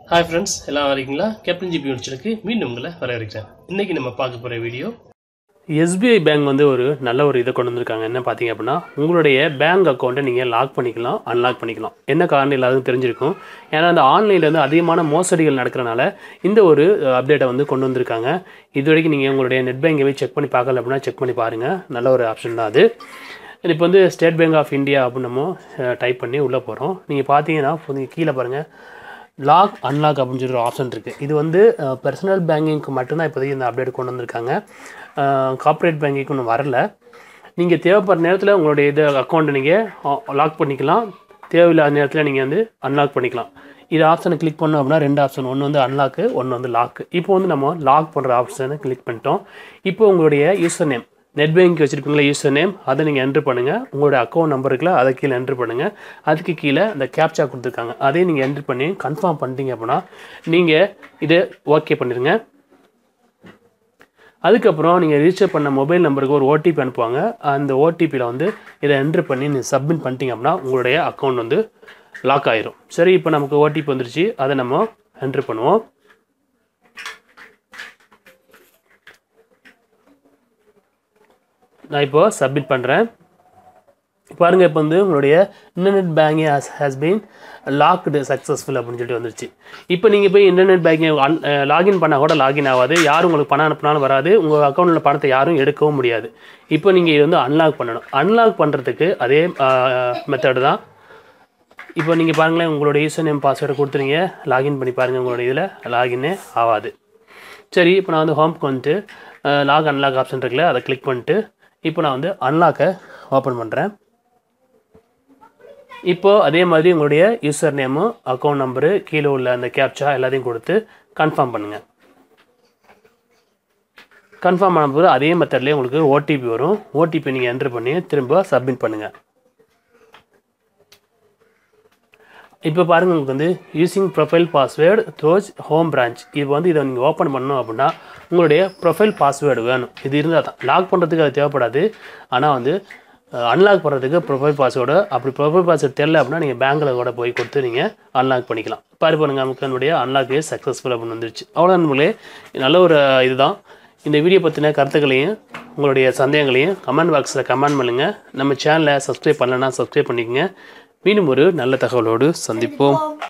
hi friends எல்லாம் வரீங்களா captain GB யூனிச்சலுக்கு மீண்டும் உங்களை வரவேற்கிறேன் இன்னைக்கு நம்ம பார்க்க போகிற வீடியோ எஸ்பிஐ பேங்க் வந்து ஒரு நல்ல ஒரு இதை கொண்டு வந்திருக்காங்க என்ன பார்த்தீங்க அப்படின்னா உங்களுடைய பேங்க் அக்கௌண்ட்டை நீங்கள் லாக் பண்ணிக்கலாம் அன்லாக் பண்ணிக்கலாம் என்ன காரணம் எல்லாருக்கும் தெரிஞ்சிருக்கும் ஏன்னா அந்த ஆன்லைனில் வந்து அதிகமான மோசடிகள் நடக்கிறனால இந்த ஒரு அப்டேட்டை வந்து கொண்டு வந்திருக்காங்க இது வரைக்கும் நீங்கள் உங்களுடைய நெட் பேங்கை போய் செக் பண்ணி பார்க்கல அப்படின்னா செக் பண்ணி பாருங்கள் நல்ல ஒரு ஆப்ஷன் தான் அது இப்போ வந்து ஸ்டேட் பேங்க் ஆஃப் இந்தியா அப்படின்னு நம்ம டைப் பண்ணி உள்ளே போகிறோம் நீங்கள் பார்த்தீங்கன்னா நீங்கள் கீழே பாருங்கள் லாக் அன்லாக் அப்படின்னு சொல்லி ஒரு ஆப்ஷன் இருக்குது இது வந்து பர்சனல் பேங்கிங்க்கு மட்டும்தான் இப்போதைக்கு இந்த அப்டேட் கொண்டு வந்திருக்காங்க கார்ப்பரேட் பேங்கிங்க்கு ஒன்றும் வரல நீங்கள் தேவைப்படுற நேரத்தில் உங்களுடைய இது அக்கௌண்ட்டை நீங்கள் லாக் பண்ணிக்கலாம் தேவையில்லாத நேரத்தில் நீங்கள் வந்து அன்லாக் பண்ணிக்கலாம் இது ஆப்ஷனை கிளிக் பண்ணோம் அப்படின்னா ரெண்டு ஆப்ஷன் ஒன்று வந்து அன்லாக்கு ஒன்று வந்து லாக்கு இப்போ வந்து நம்ம லாக் பண்ணுற ஆப்ஷனை கிளிக் பண்ணிட்டோம் இப்போ உங்களுடைய யூசர் நேம் நெட் பேங்க் வச்சுருப்பீங்களா யூசர் நேம் அதை நீங்கள் என்ட்ரு பண்ணுங்கள் உங்களோட அக்கௌண்ட் நம்பர் இருக்குல்ல அதை கீழே என்ட்ரு பண்ணுங்கள் அதுக்கு கீழே அந்த கேப்சா கொடுத்துருக்காங்க அதையும் நீங்கள் என்ட்ரு பண்ணி கன்ஃபார்ம் பண்ணிட்டீங்க அப்படின்னா நீங்கள் இதை ஓகே பண்ணிடுங்க அதுக்கப்புறம் நீங்கள் ரிஜிஸ்டர் பண்ண மொபைல் நம்பருக்கு ஒரு ஓடிபி அனுப்புவாங்க அந்த ஓடிபியில் வந்து இதை என்ட்ரு பண்ணி நீங்கள் சப்மிட் பண்ணிட்டீங்க அப்படின்னா உங்களுடைய அக்கௌண்ட் வந்து லாக் ஆயிரும் சரி இப்போ நமக்கு ஓடிபி வந்துருச்சு அதை நம்ம என்ட்ரு பண்ணுவோம் நான் இப்போ சப்மிட் பண்ணுறேன் பாருங்கள் இப்போ வந்து உங்களுடைய internet banking has has been locked successful அப்படின்னு சொல்லிட்டு வந்துருச்சு இப்போ நீங்கள் போய் இன்டர்நெட் பேங்கிங் லாகின் பண்ணால் கூட லாகின் ஆகாது யாரும் உங்களுக்கு பணம் அனுப்பினாலும் வராது உங்கள் அக்கௌண்ட்டில் பணத்தை யாரும் எடுக்கவும் முடியாது இப்போ நீங்கள் இது வந்து அன்லாக் பண்ணணும் அன்லாக் பண்ணுறதுக்கு அதே மெத்தடு தான் இப்போ நீங்கள் பாருங்களேன் உங்களோட யூசர் நேம் பாஸ்வேர்டு கொடுத்துருங்க லாகின் பண்ணி பாருங்கள் உங்களோட இதில் லாகின்னே ஆகாது சரி இப்போ நான் வந்து ஹோம்க்கு வந்துட்டு லாக் அன்லாக் ஆப்ஷன் இருக்குல்ல அதை கிளிக் பண்ணிட்டு இப்போ நான் வந்து அன்லாக்கை ஓப்பன் பண்ணுறேன் இப்போது அதே மாதிரி உங்களுடைய யூசர் நேமு அக்கௌண்ட் நம்பரு கீழே உள்ள அந்த கேப்சா எல்லாத்தையும் கொடுத்து கன்ஃபார்ம் பண்ணுங்கள் கன்ஃபார்ம் ஆன போது அதே மெத்தட்லேயே உங்களுக்கு ஓடிபி வரும் ஓடிபி நீங்கள் என்ட்ரு பண்ணி திரும்ப சப்மிட் பண்ணுங்கள் இப்போ பாருங்கள் உங்களுக்கு வந்து using profile password through home branch இது வந்து இதை நீங்கள் ஓப்பன் பண்ணணும் அப்படின்னா உங்களுடைய ப்ரொஃபைல் பாஸ்வேர்டு வேணும் இது இருந்தால் தான் லாக் பண்ணுறதுக்கு அது தேவைப்படாது ஆனால் வந்து அன்லாக் பண்ணுறதுக்கு ப்ரொஃபைல் பாஸ்வேர்டு அப்படி ப்ரொஃபைல் பாஸ்வேர்டு தெரில அப்படின்னா நீங்கள் பேங்க்கில் கூட போய் கொடுத்து நீங்கள் அன்லாக் பண்ணிக்கலாம் பாரு பாருங்க நமக்கு என்னுடைய அன்லாக் சக்ஸஸ்ஃபுல் அப்படின்னு வந்துருச்சு அவ்வளோதான் நம்மளே நல்ல ஒரு இதுதான் இந்த வீடியோ பற்றின கருத்துக்களையும் உங்களுடைய சந்தேகங்களையும் கமெண்ட் பாக்ஸில் கமெண்ட் பண்ணுங்கள் நம்ம சேனலை சப்ஸ்கிரைப் பண்ணலைன்னா சப்ஸ்கிரைப் பண்ணிக்கோங்க மீண்டும் ஒரு நல்ல தகவலோடு சந்திப்போம்